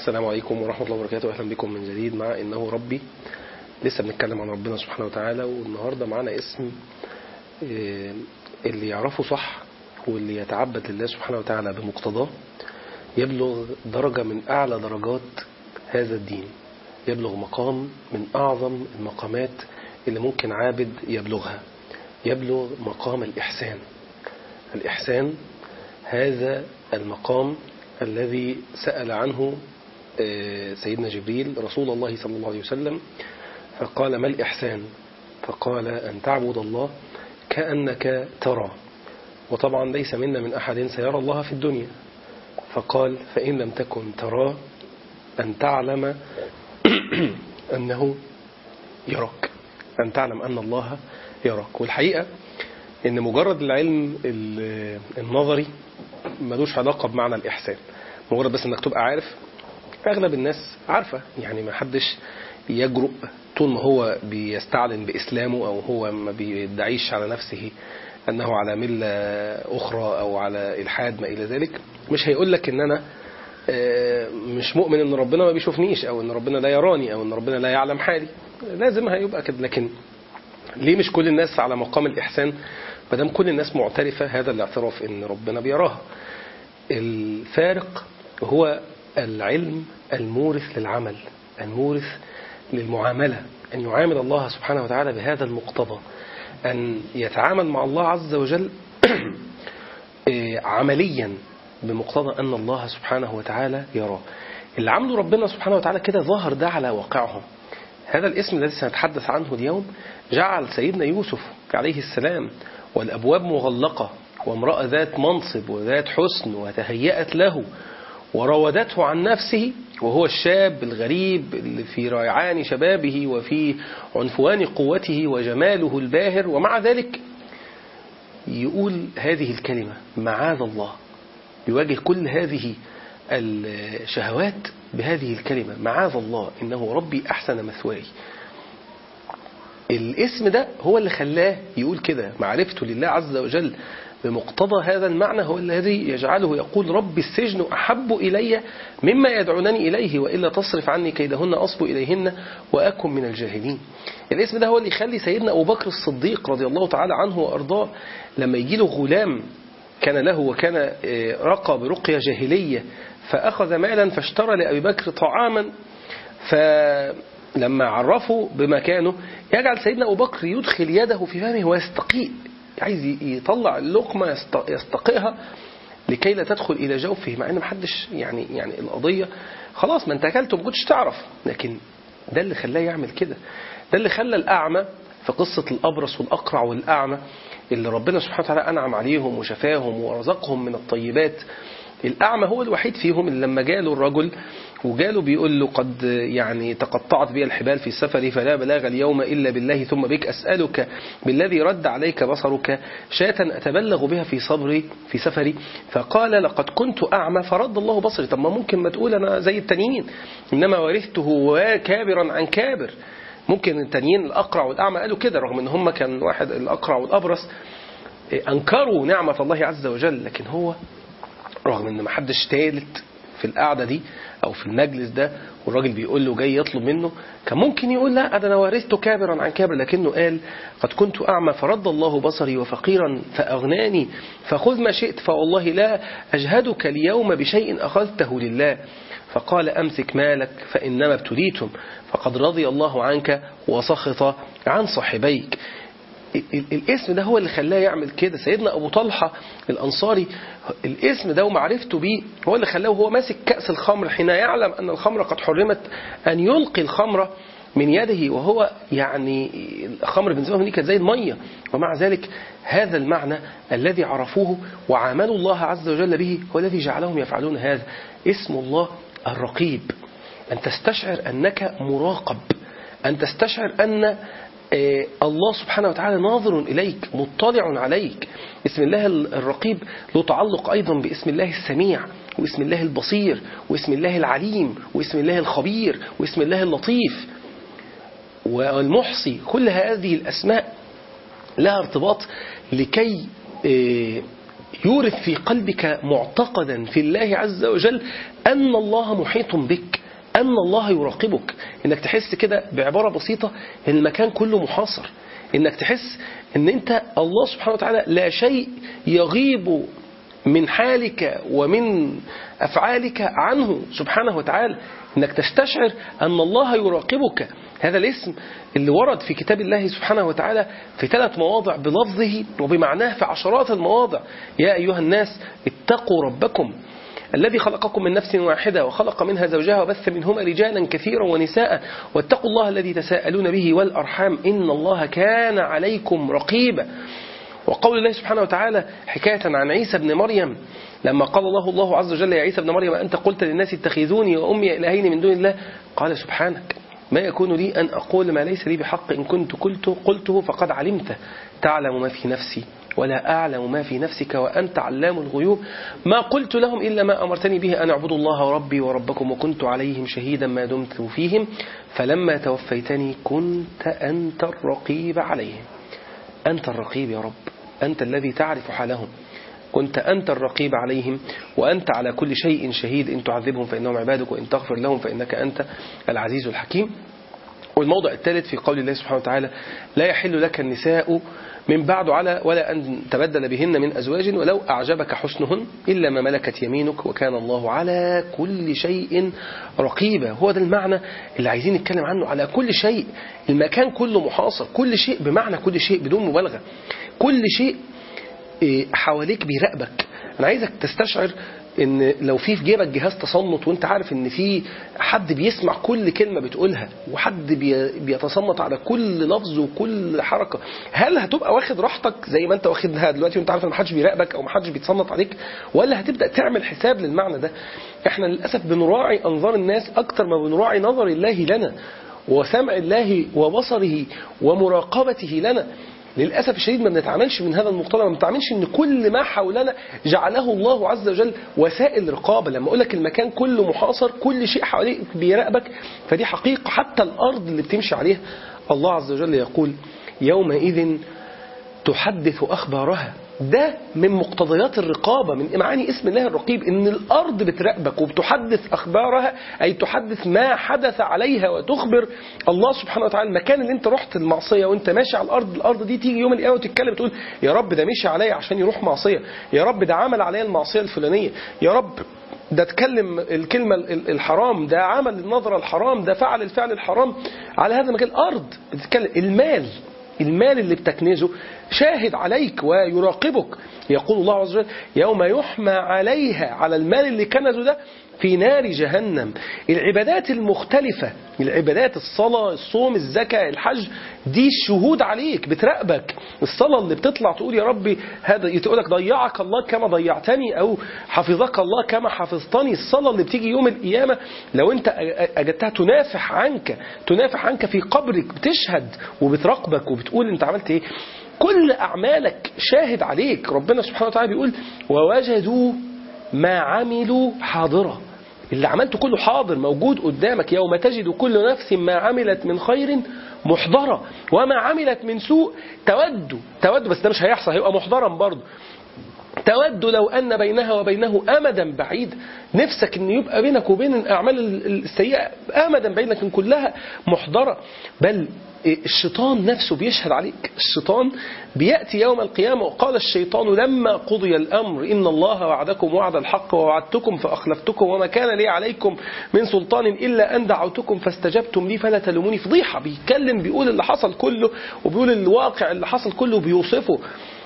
السلام عليكم ورحمة الله وبركاته أهلا بكم من جديد مع إنه ربي لسه بنتكلم عن ربنا سبحانه وتعالى والنهاردة معنا اسم آه، اللي يعرفه صح واللي يتعبد لله سبحانه وتعالى بمقتضاه يبلغ درجة من أعلى درجات هذا الدين يبلغ مقام من أعظم المقامات اللي ممكن عابد يبلغها يبلغ مقام الإحسان الإحسان هذا المقام الذي سأل عنه آه، سيدنا جبريل رسول الله صلى الله عليه وسلم فقال ما الإحسان فقال أن تعبد الله كأنك ترى وطبعا ليس منا من أحد سيرى الله في الدنيا فقال فإن لم تكن تراه أن تعلم أنه يراك أن تعلم أن الله يراك والحقيقة أن مجرد العلم ال- النظري ملوش علاقة بمعنى الإحسان مجرد بس أنك تبقى عارف أغلب الناس عارفة يعني ما حدش يجرؤ طول ما هو بيستعلن بإسلامه أو هو ما بيدعيش على نفسه أنه على ملة أخرى أو على إلحاد ما إلى ذلك مش هيقول لك أن أنا آه، مش مؤمن أن ربنا ما بيشوفنيش أو أن ربنا لا يراني أو أن ربنا لا يعلم حالي لازم هيبقى كده لكن ليه مش كل الناس على مقام الإحسان ما دام كل الناس معترفة هذا الاعتراف أن ربنا بيراها الفارق هو العلم المورث للعمل المورث للمعاملة أن يعامل الله سبحانه وتعالى بهذا المقتضى أن يتعامل مع الله عز وجل إيه، عمليا بمقتضى أن الله سبحانه وتعالى يراه اللي عمله ربنا سبحانه وتعالى كده ظهر ده على واقعهم هذا الاسم الذي سنتحدث عنه اليوم جعل سيدنا يوسف عليه السلام والأبواب مغلقة وامرأة ذات منصب وذات حسن وتهيأت له وراودته عن نفسه وهو الشاب الغريب اللي في ريعان شبابه وفي عنفوان قوته وجماله الباهر ومع ذلك يقول هذه الكلمة معاذ الله يواجه كل هذه الشهوات بهذه الكلمة معاذ الله إنه ربي أحسن مثواي الاسم ده هو اللي خلاه يقول كده معرفته لله عز وجل بمقتضى هذا المعنى هو الذي يجعله يقول رب السجن أحب إلي مما يدعونني إليه وإلا تصرف عني كيدهن أصب إليهن وأكن من الجاهلين الاسم ده هو اللي يخلي سيدنا أبو بكر الصديق رضي الله تعالى عنه وأرضاه لما يجي له غلام كان له وكان آه، رقى برقية جاهلية فأخذ مالا فاشترى لأبي بكر طعاما فلما عرفوا بمكانه يجعل سيدنا أبو بكر يدخل يده في فمه ويستقيء عايز يطلع اللقمة يست- يستقيها لكي لا تدخل إلى جوفه مع أن محدش يعني يعني القضية خلاص ما أنت أكلته ما كنتش تعرف لكن ده اللي خلاه يعمل كده ده اللي خلى الأعمى في قصة الأبرص والأقرع والأعمى اللي ربنا سبحانه وتعالى أنعم عليهم وشفاهم ورزقهم من الطيبات الأعمى هو الوحيد فيهم اللي لما جاله الرجل وجاله بيقول له قد يعني تقطعت بي الحبال في سفري فلا بلاغ اليوم إلا بالله ثم بك أسألك بالذي رد عليك بصرك شاة أتبلغ بها في صبري في سفري فقال لقد كنت أعمى فرد الله بصري طب ما ممكن ما تقول أنا زي التانيين إنما ورثته كابرا عن كابر ممكن التانيين الأقرع والأعمى قالوا كده رغم إن هم كان واحد الأقرع والأبرص أنكروا نعمة الله عز وجل لكن هو رغم ان ما حدش تالت في القعده دي او في المجلس ده والراجل بيقول له جاي يطلب منه كان ممكن يقول لا ده انا ورثته كابرا عن كابر لكنه قال قد كنت اعمى فرد الله بصري وفقيرا فاغناني فخذ ما شئت فوالله لا اجهدك اليوم بشيء اخذته لله فقال امسك مالك فانما ابتليتم فقد رضي الله عنك وسخط عن صاحبيك ال- ال- الاسم ده هو اللي خلاه يعمل كده سيدنا أبو طلحة الأنصاري الاسم ده ومعرفته بيه هو اللي خلاه وهو ماسك كأس الخمر حين يعلم أن الخمر قد حرمت أن يلقي الخمر من يده وهو يعني الخمر بالنسبة لهم دي كانت زي المية ومع ذلك هذا المعنى الذي عرفوه وعاملوا الله عز وجل به هو الذي جعلهم يفعلون هذا اسم الله الرقيب أن تستشعر أنك مراقب أن تستشعر أن آه، الله سبحانه وتعالى ناظر إليك مطلع عليك اسم الله الرقيب له تعلق أيضا باسم الله السميع واسم الله البصير واسم الله العليم واسم الله الخبير واسم الله اللطيف والمحصي كل هذه الأسماء لها ارتباط لكي آه، يورث في قلبك معتقدا في الله عز وجل أن الله محيط بك أن الله يراقبك إنك تحس كده بعبارة بسيطة إن المكان كله محاصر إنك تحس إن أنت الله سبحانه وتعالى لا شيء يغيب من حالك ومن أفعالك عنه سبحانه وتعالى إنك تستشعر أن الله يراقبك هذا الاسم اللي ورد في كتاب الله سبحانه وتعالى في ثلاث مواضع بلفظه وبمعناه في عشرات المواضع يا أيها الناس اتقوا ربكم الذي خلقكم من نفس واحدة وخلق منها زوجها وبث منهما رجالا كثيرا ونساء واتقوا الله الذي تساءلون به والأرحام إن الله كان عليكم رقيبا وقول الله سبحانه وتعالى حكاية عن عيسى بن مريم لما قال الله الله عز وجل يا عيسى بن مريم أنت قلت للناس اتخذوني وأمي إلهين من دون الله قال سبحانك ما يكون لي أن أقول ما ليس لي بحق إن كنت قلته, قلته فقد علمته تعلم ما في نفسي ولا أعلم ما في نفسك وأنت علام الغيوب ما قلت لهم إلا ما أمرتني به أن أعبدوا الله ربي وربكم وكنت عليهم شهيدا ما دمت فيهم فلما توفيتني كنت أنت الرقيب عليهم أنت الرقيب يا رب أنت الذي تعرف حالهم كنت أنت الرقيب عليهم وأنت على كل شيء شهيد إن تعذبهم فإنهم عبادك وإن تغفر لهم فإنك أنت العزيز الحكيم والموضع الثالث في قول الله سبحانه وتعالى لا يحل لك النساء من بعد على ولا أن تبدل بهن من أزواج ولو أعجبك حسنهن إلا ما ملكت يمينك وكان الله على كل شيء رقيبا هو ده المعنى اللي عايزين نتكلم عنه على كل شيء المكان كله محاصر كل شيء بمعنى كل شيء بدون مبالغة كل شيء حواليك بيراقبك أنا عايزك تستشعر ان لو في في جيبك جهاز تصنت وانت عارف ان في حد بيسمع كل كلمة بتقولها وحد بيتصنت على كل لفظ وكل حركة هل هتبقى واخد راحتك زي ما انت واخدها دلوقتي وانت عارف ان محدش بيراقبك او محدش بيتصنت عليك ولا هتبدأ تعمل حساب للمعنى ده احنا للأسف بنراعي انظار الناس اكتر ما بنراعي نظر الله لنا وسمع الله وبصره ومراقبته لنا للأسف الشديد ما بنتعاملش من هذا المقتضى ما بنتعاملش ان كل ما حولنا جعله الله عز وجل وسائل رقابة لما اقول لك المكان كله محاصر كل شيء حواليك بيراقبك فدي حقيقة حتى الأرض اللي بتمشي عليها الله عز وجل يقول يومئذ تحدث أخبارها ده من مقتضيات الرقابة من معاني اسم الله الرقيب ان الارض بتراقبك وبتحدث اخبارها اي تحدث ما حدث عليها وتخبر الله سبحانه وتعالى المكان اللي انت رحت المعصية وانت ماشي على الارض الارض دي تيجي يوم القيامة وتتكلم تقول يا رب ده مشي عليا عشان يروح معصية يا رب ده عمل عليا المعصية الفلانية يا رب ده اتكلم الكلمة الحرام ده عمل النظرة الحرام ده فعل الفعل الحرام على هذا المكان الأرض بتتكلم المال المال اللي بتكنزه شاهد عليك ويراقبك يقول الله عز وجل يوم يحمى عليها على المال اللي كنزه ده في نار جهنم العبادات المختلفة العبادات الصلاة الصوم الزكاة الحج دي الشهود عليك بتراقبك الصلاة اللي بتطلع تقول يا ربي هذا يقولك ضيعك الله كما ضيعتني أو حفظك الله كما حفظتني الصلاة اللي بتيجي يوم القيامة لو أنت أجدتها تنافح عنك تنافح عنك في قبرك بتشهد وبتراقبك وبتقول أنت عملت إيه كل أعمالك شاهد عليك ربنا سبحانه وتعالى بيقول ووجدوا ما عملوا حاضرة اللي عملته كله حاضر موجود قدامك يوم تجد كل نفس ما عملت من خير محضرة وما عملت من سوء تود تود بس ده مش هيحصل هيبقى محضرا برضه تود لو أن بينها وبينه أمدا بعيد نفسك أن يبقى بينك وبين الأعمال السيئة أمدا بعيد لكن كلها محضرة بل الشيطان نفسه بيشهد عليك الشيطان بيأتي يوم القيامة وقال الشيطان لما قضي الأمر إن الله وعدكم وعد الحق ووعدتكم فأخلفتكم وما كان لي عليكم من سلطان إلا أن دعوتكم فاستجبتم لي فلا تلوموني فضيحة بيتكلم بيقول اللي حصل كله وبيقول الواقع اللي حصل كله بيوصفه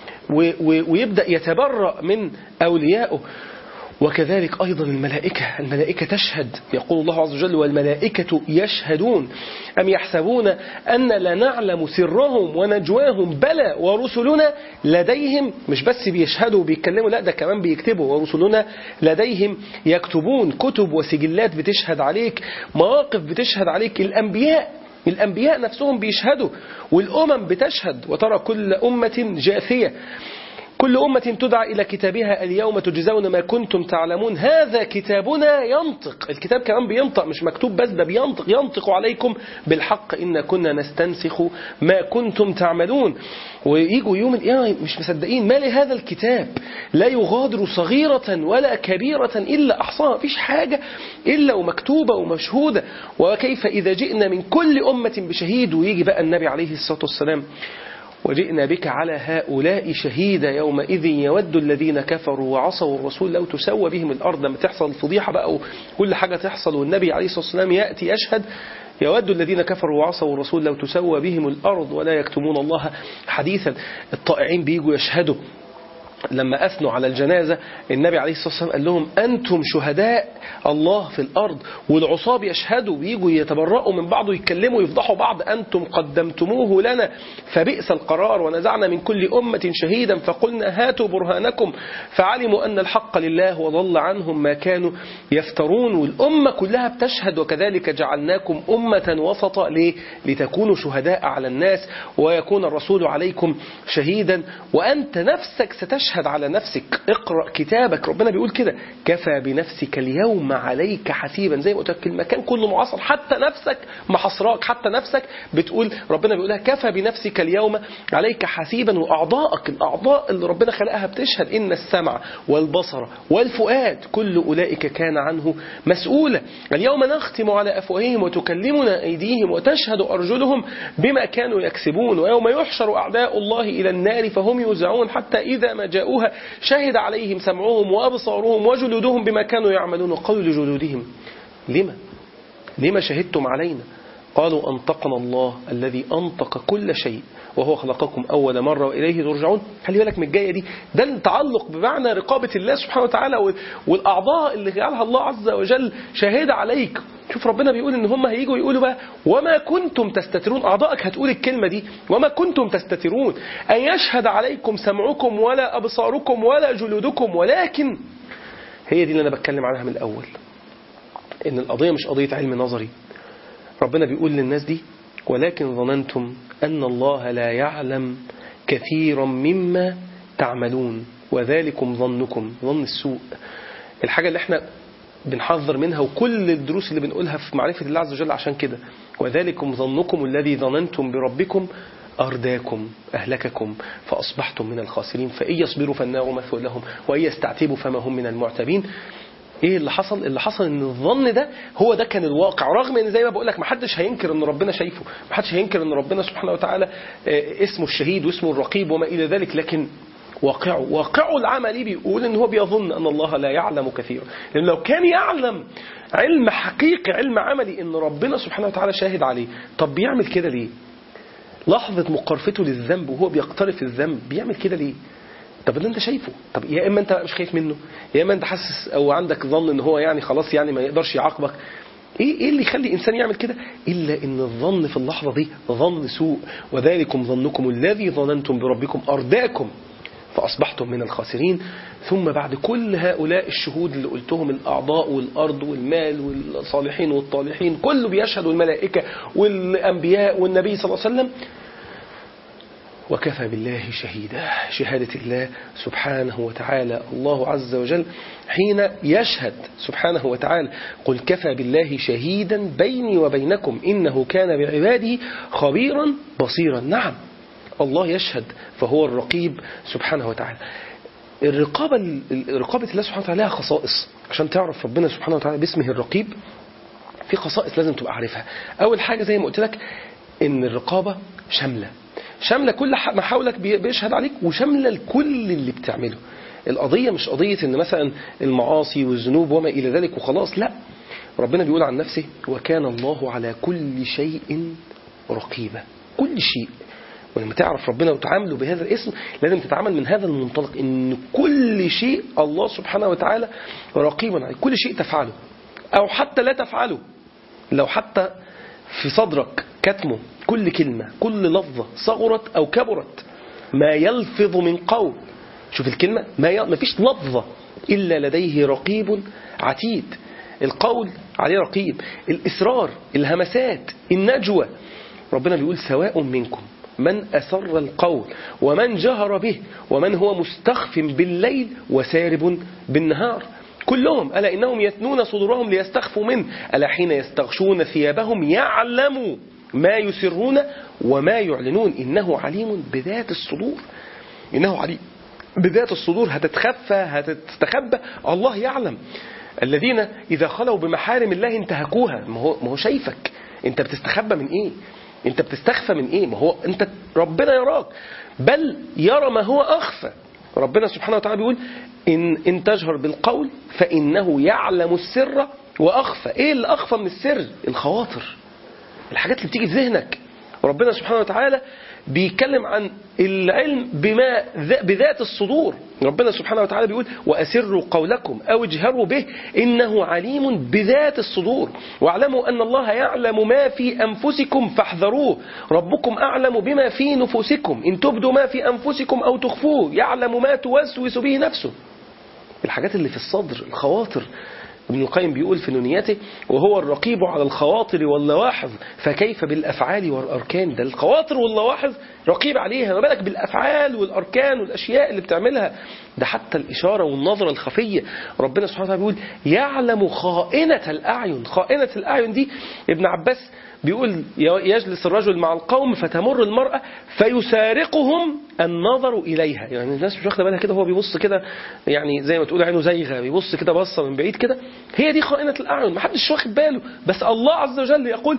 ويبدأ يتبرأ من أوليائه وكذلك أيضا الملائكة الملائكة تشهد يقول الله عز وجل والملائكة يشهدون أم يحسبون أن لا نعلم سرهم ونجواهم بلى ورسلنا لديهم مش بس بيشهدوا وبيتكلموا لا ده كمان بيكتبوا ورسلنا لديهم يكتبون كتب وسجلات بتشهد عليك مواقف بتشهد عليك الأنبياء الأنبياء نفسهم بيشهدوا والأمم بتشهد وترى كل أمة جاثية كل أمة تدعى إلى كتابها اليوم تجزون ما كنتم تعلمون هذا كتابنا ينطق الكتاب كمان بينطق مش مكتوب بس ده بينطق ينطق عليكم بالحق إن كنا نستنسخ ما كنتم تعملون ويجوا يوم القيامة مش مصدقين ما لهذا الكتاب لا يغادر صغيرة ولا كبيرة إلا أحصاها مفيش حاجة إلا ومكتوبة ومشهودة وكيف إذا جئنا من كل أمة بشهيد ويجي بقى النبي عليه الصلاة والسلام وجئنا بك على هؤلاء شهيدا يومئذ يود الذين كفروا وعصوا الرسول لو تسوى بهم الأرض لما تحصل الفضيحة بقى وكل حاجة تحصل والنبي عليه الصلاة والسلام يأتي يشهد يود الذين كفروا وعصوا الرسول لو تسوى بهم الأرض ولا يكتمون الله حديثا الطائعين بيجوا يشهدوا لما أثنوا على الجنازة النبي عليه الصلاة والسلام قال لهم أنتم شهداء الله في الأرض والعصاب يشهدوا ويجوا يتبرأوا من بعض ويتكلموا ويفضحوا بعض أنتم قدمتموه لنا فبئس القرار ونزعنا من كل أمة شهيدا فقلنا هاتوا برهانكم فعلموا أن الحق لله وضل عنهم ما كانوا يفترون والأمة كلها بتشهد وكذلك جعلناكم أمة وسطا ليه؟ لتكونوا شهداء على الناس ويكون الرسول عليكم شهيدا وأنت نفسك ستشهد تشهد على نفسك اقرأ كتابك ربنا بيقول كده كفى بنفسك اليوم عليك حسيبا زي ما قلت لك المكان كله معاصر حتى نفسك محصراك حتى نفسك بتقول ربنا بيقولها كفى بنفسك اليوم عليك حسيبا وأعضائك الأعضاء اللي ربنا خلقها بتشهد إن السمع والبصر والفؤاد كل أولئك كان عنه مسؤولا اليوم نختم على أفواههم وتكلمنا أيديهم وتشهد أرجلهم بما كانوا يكسبون ويوم يحشر أعداء الله إلى النار فهم يوزعون حتى إذا ما جاءوها شهد عليهم سمعهم وأبصارهم وجلودهم بما كانوا يعملون وقالوا لجلودهم لما لما شهدتم علينا قالوا أنطقنا الله الذي أنطق كل شيء وهو خلقكم أول مرة وإليه ترجعون خلي بالك من الجاية دي ده التعلق بمعنى رقابة الله سبحانه وتعالى والأعضاء اللي جعلها الله عز وجل شاهدة عليك شوف ربنا بيقول ان هم هيجوا يقولوا بقى وما كنتم تستترون اعضائك هتقول الكلمه دي وما كنتم تستترون ان يشهد عليكم سمعكم ولا ابصاركم ولا جلودكم ولكن هي دي اللي انا بتكلم عنها من الاول ان القضيه مش قضيه علم نظري ربنا بيقول للناس دي ولكن ظننتم ان الله لا يعلم كثيرا مما تعملون وذلكم ظنكم ظن السوء الحاجه اللي احنا بنحذر منها وكل الدروس اللي بنقولها في معرفة الله عز وجل عشان كده وذلكم ظنكم الذي ظننتم بربكم أرداكم أهلككم فأصبحتم من الخاسرين فإن يصبروا فالنار مثوى لهم وإن يستعتبوا فما هم من المعتبين ايه اللي حصل اللي حصل ان الظن ده هو ده كان الواقع رغم ان زي ما بقول لك ما حدش هينكر ان ربنا شايفه ما حدش هينكر ان ربنا سبحانه وتعالى اسمه الشهيد واسمه الرقيب وما الى ذلك لكن واقعه واقعه العملي بيقول ان هو بيظن ان الله لا يعلم كثيرا لان لو كان يعلم علم حقيقي علم عملي ان ربنا سبحانه وتعالى شاهد عليه طب بيعمل كده ليه لحظة مقارفته للذنب وهو بيقترف الذنب بيعمل كده ليه طب اللي انت شايفه طب يا اما انت مش خايف منه يا اما انت حاسس او عندك ظن ان هو يعني خلاص يعني ما يقدرش يعاقبك ايه ايه اللي يخلي انسان يعمل كده الا ان الظن في اللحظه دي ظن سوء وذلكم ظنكم الذي ظننتم بربكم ارداكم فأصبحتم من الخاسرين ثم بعد كل هؤلاء الشهود اللي قلتهم الأعضاء والأرض والمال والصالحين والطالحين كله بيشهد الملائكة والأنبياء والنبي صلى الله عليه وسلم وكفى بالله شهيدا شهادة الله سبحانه وتعالى الله عز وجل حين يشهد سبحانه وتعالى قل كفى بالله شهيدا بيني وبينكم إنه كان بعباده خبيرا بصيرا نعم الله يشهد فهو الرقيب سبحانه وتعالى الرقابة رقابة الله سبحانه وتعالى لها خصائص عشان تعرف ربنا سبحانه وتعالى باسمه الرقيب في خصائص لازم تبقى عارفها أول حاجة زي ما قلت لك إن الرقابة شاملة شاملة كل ما حولك بيشهد عليك وشاملة لكل اللي بتعمله القضية مش قضية إن مثلا المعاصي والذنوب وما إلى ذلك وخلاص لا ربنا بيقول عن نفسه وكان الله على كل شيء رقيبا كل شيء ولما تعرف ربنا وتعامله بهذا الاسم لازم تتعامل من هذا المنطلق ان كل شيء الله سبحانه وتعالى رقيب عليه كل شيء تفعله او حتى لا تفعله لو حتى في صدرك كتمه كل كلمة كل لفظة صغرت او كبرت ما يلفظ من قول شوف الكلمة ما ي... ما فيش لفظة إلا لديه رقيب عتيد القول عليه رقيب الإسرار الهمسات النجوى ربنا بيقول سواء منكم من أسر القول ومن جهر به ومن هو مستخف بالليل وسارب بالنهار كلهم ألا إنهم يثنون صدورهم ليستخفوا منه ألا حين يستغشون ثيابهم يعلموا ما يسرون وما يعلنون إنه عليم بذات الصدور إنه عليم بذات الصدور هتتخفى هتستخبى الله يعلم الذين إذا خلوا بمحارم الله انتهكوها ما هو, ما هو شايفك انت بتستخبى من ايه انت بتستخفى من ايه ما هو انت ربنا يراك بل يرى ما هو اخفى ربنا سبحانه وتعالى بيقول إن, إن تجهر بالقول فإنه يعلم السر وأخفى إيه اللي أخفى من السر الخواطر الحاجات اللي بتيجي في ذهنك ربنا سبحانه وتعالى بيتكلم عن العلم بما بذات الصدور ربنا سبحانه وتعالى بيقول وأسروا قولكم أو اجهروا به إنه عليم بذات الصدور واعلموا أن الله يعلم ما في أنفسكم فاحذروه ربكم أعلم بما في نفوسكم إن تبدوا ما في أنفسكم أو تخفوه يعلم ما توسوس به نفسه الحاجات اللي في الصدر الخواطر ابن القيم بيقول في نونيته وهو الرقيب على الخواطر واللواحظ فكيف بالأفعال والأركان ده الخواطر واللواحظ رقيب عليها ما بالك بالأفعال والأركان والأشياء اللي بتعملها ده حتى الإشارة والنظرة الخفية ربنا سبحانه وتعالى بيقول يعلم خائنة الأعين خائنة الأعين دي ابن عباس بيقول يجلس الرجل مع القوم فتمر المرأة فيسارقهم النظر إليها يعني الناس مش واخده بالها كده هو بيبص كده يعني زي ما تقول عينه زيغة بيبص كده بصة من بعيد كده هي دي خائنة الأعين ما حدش واخد باله بس الله عز وجل يقول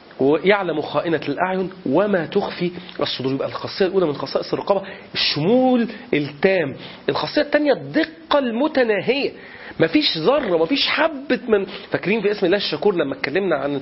ويعلم خائنة الأعين وما تخفي الصدور يبقى الخاصية الأولى من خصائص الرقابة الشمول التام الخاصية الثانية الدقة المتناهية مفيش ذرة مفيش حبة من فاكرين في اسم الله الشكور لما اتكلمنا عن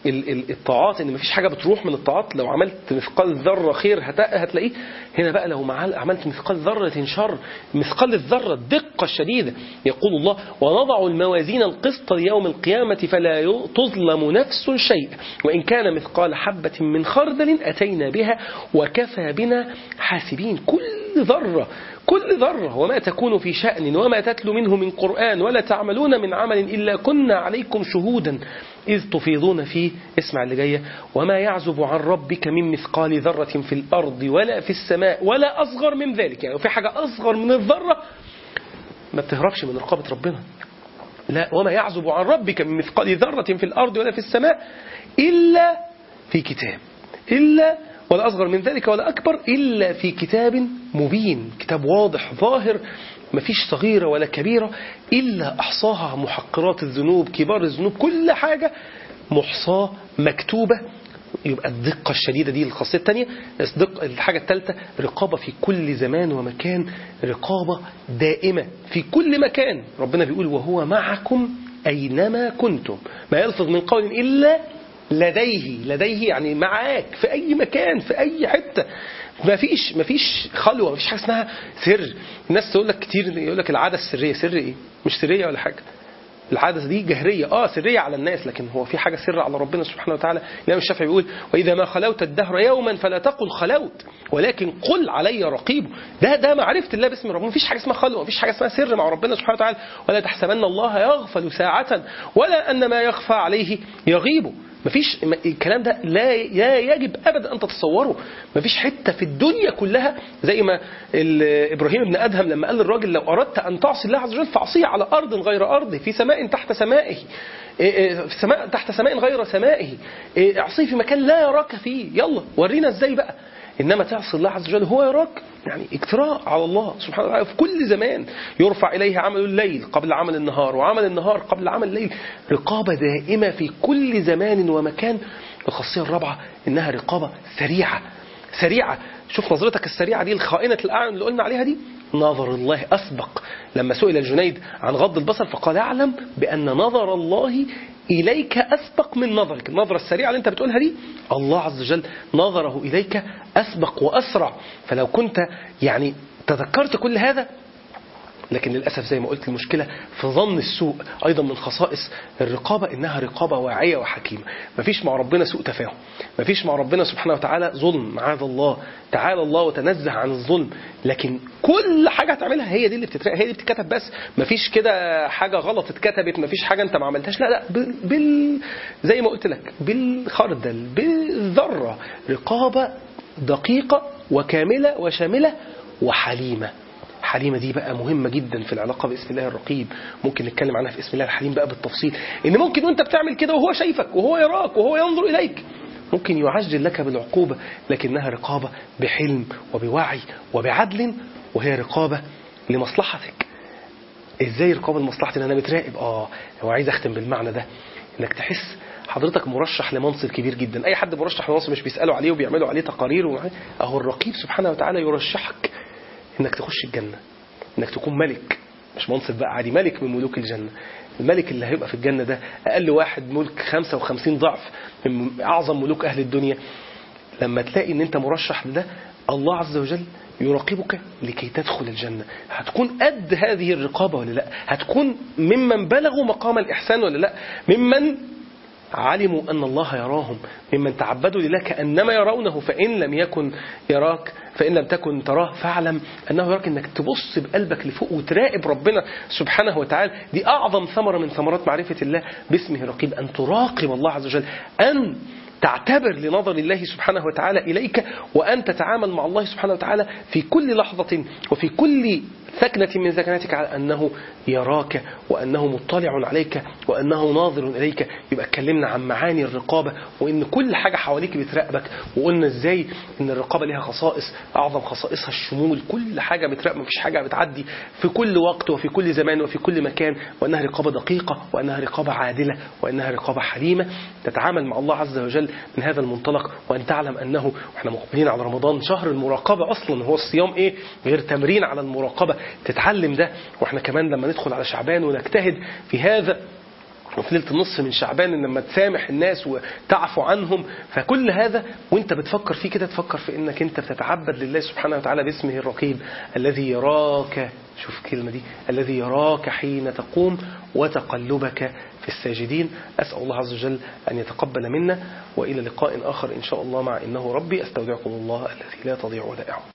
الطاعات ان مفيش حاجة بتروح من الطاعات لو عملت مثقال ذرة خير هتلاقيه هنا بقى لو عملت مثقال ذرة شر مثقال الذرة الدقة الشديدة يقول الله ونضع الموازين القسط ليوم القيامة فلا تظلم نفس شيء وإن كان مثقال حبة من خردل أتينا بها وكفى بنا حاسبين كل ذرة كل ذرة وما تكون في شأن وما تتلو منه من قرآن ولا تعملون من عمل إلا كنا عليكم شهودا إذ تفيضون فيه اسمع اللي جاية وما يعزب عن ربك من مثقال ذرة في الأرض ولا في السماء ولا أصغر من ذلك يعني في حاجة أصغر من الذرة ما بتهربش من رقابة ربنا لا وما يعزب عن ربك من مثقال ذرة في الأرض ولا في السماء إلا في كتاب إلا ولا أصغر من ذلك ولا أكبر إلا في كتاب مبين كتاب واضح ظاهر مفيش صغيرة ولا كبيرة إلا أحصاها محقرات الذنوب كبار الذنوب كل حاجة محصاة مكتوبة يبقى الدقة الشديدة دي الخاصية الثانية الحاجة الثالثة رقابة في كل زمان ومكان رقابة دائمة في كل مكان ربنا بيقول وهو معكم أينما كنتم ما يلفظ من قول إلا لديه لديه يعني معاك في أي مكان في أي حتة ما فيش ما فيش خلوة ما فيش حاجة اسمها سر الناس تقول لك كتير يقول لك العادة السرية سر إيه مش سرية ولا حاجة العادة دي جهرية اه سرية على الناس لكن هو في حاجة سر على ربنا سبحانه وتعالى الإمام الشافعي بيقول وإذا ما خلوت الدهر يوما فلا تقل خلوت ولكن قل علي رقيب ده ده معرفة الله باسم ربنا مفيش حاجة اسمها خلوة مفيش حاجة اسمها سر مع ربنا سبحانه وتعالى ولا تحسبن الله يغفل ساعة ولا أن ما يخفى عليه يغيب مفيش الكلام ده لا لا يجب ابدا ان تتصوره مفيش حته في الدنيا كلها زي ما ابراهيم بن ادهم لما قال للراجل لو اردت ان تعصي الله عز وجل فاعصيه على ارض غير ارضه في سماء تحت سمائه في سماء تحت سماء غير سمائه اعصيه في مكان لا يراك فيه يلا ورينا ازاي بقى إنما تعصي الله عز وجل هو يراك يعني اجتراء على الله سبحانه وتعالى في كل زمان يرفع إليه عمل الليل قبل عمل النهار وعمل النهار قبل عمل الليل رقابة دائمة في كل زمان ومكان الخاصية الرابعة إنها رقابة سريعة سريعة شوف نظرتك السريعة دي الخائنة الأعين اللي قلنا عليها دي نظر الله أسبق لما سئل الجنيد عن غض البصر فقال اعلم بأن نظر الله إليك أسبق من نظرك النظرة السريعة اللي أنت بتقولها دي الله عز وجل نظره إليك أسبق وأسرع فلو كنت يعني تذكرت كل هذا لكن للأسف زي ما قلت المشكلة في ظن السوء أيضا من خصائص الرقابة إنها رقابة واعية وحكيمة مفيش مع ربنا سوء تفاهم مفيش مع ربنا سبحانه وتعالى ظلم معاذ الله تعالى الله وتنزه عن الظلم لكن كل حاجة هتعملها هي دي اللي بتترقى هي دي بتتكتب بس مفيش كده حاجة غلط اتكتبت مفيش حاجة انت ما عملتهاش لا لا بال زي ما قلت لك بالخردل بالذرة رقابة دقيقة وكاملة وشاملة وحليمة حليمة دي بقى مهمة جدا في العلاقة باسم الله الرقيب ممكن نتكلم عنها في اسم الله الحليم بقى بالتفصيل ان ممكن وانت بتعمل كده وهو شايفك وهو يراك وهو ينظر اليك ممكن يعجل لك بالعقوبة لكنها رقابة بحلم وبوعي وبعدل وهي رقابة لمصلحتك ازاي رقابة لمصلحتي ان انا متراقب اه هو عايز اختم بالمعنى ده انك تحس حضرتك مرشح لمنصب كبير جدا اي حد مرشح لمنصب مش بيسالوا عليه وبيعملوا عليه تقارير ومع- اهو الرقيب سبحانه وتعالى يرشحك انك تخش الجنه انك تكون ملك مش منصب بقى عادي ملك من ملوك الجنه الملك اللي هيبقى في الجنه ده اقل واحد ملك 55 ضعف من اعظم ملوك اهل الدنيا لما تلاقي ان انت مرشح لده الله عز وجل يراقبك لكي تدخل الجنة هتكون قد هذه الرقابة ولا لا هتكون ممن بلغوا مقام الإحسان ولا لا ممن علموا أن الله يراهم ممن تعبدوا لله كأنما يرونه فإن لم يكن يراك فإن لم تكن تراه فاعلم أنه يراك أنك تبص بقلبك لفوق وتراقب ربنا سبحانه وتعالى دي أعظم ثمرة من ثمرات معرفة الله باسمه رقيب أن تراقب الله عز وجل أن تعتبر لنظر الله سبحانه وتعالى إليك وأن تتعامل مع الله سبحانه وتعالى في كل لحظة وفي كل ثكنة من ثكناتك على أنه يراك وأنه مطلع عليك وأنه ناظر إليك يبقى اتكلمنا عن معاني الرقابة وإن كل حاجة حواليك بتراقبك وقلنا إزاي إن الرقابة لها خصائص أعظم خصائصها الشمول كل حاجة بتراقب مفيش حاجة بتعدي في كل وقت وفي كل زمان وفي كل مكان وأنها رقابة دقيقة وأنها رقابة عادلة وأنها رقابة حليمة تتعامل مع الله عز وجل من هذا المنطلق وأن تعلم أنه وإحنا مقبلين على رمضان شهر المراقبة أصلا هو الصيام إيه غير تمرين على المراقبة تتعلم ده وإحنا كمان لما ندخل على شعبان ونجتهد في هذا وفي ليله النصف من شعبان ان لما تسامح الناس وتعفو عنهم فكل هذا وانت بتفكر فيه كده تفكر في انك انت بتتعبد لله سبحانه وتعالى باسمه الرقيب الذي يراك شوف الكلمه دي الذي يراك حين تقوم وتقلبك في الساجدين اسال الله عز وجل ان يتقبل منا والى لقاء اخر ان شاء الله مع انه ربي استودعكم الله الذي لا تضيع ودائعه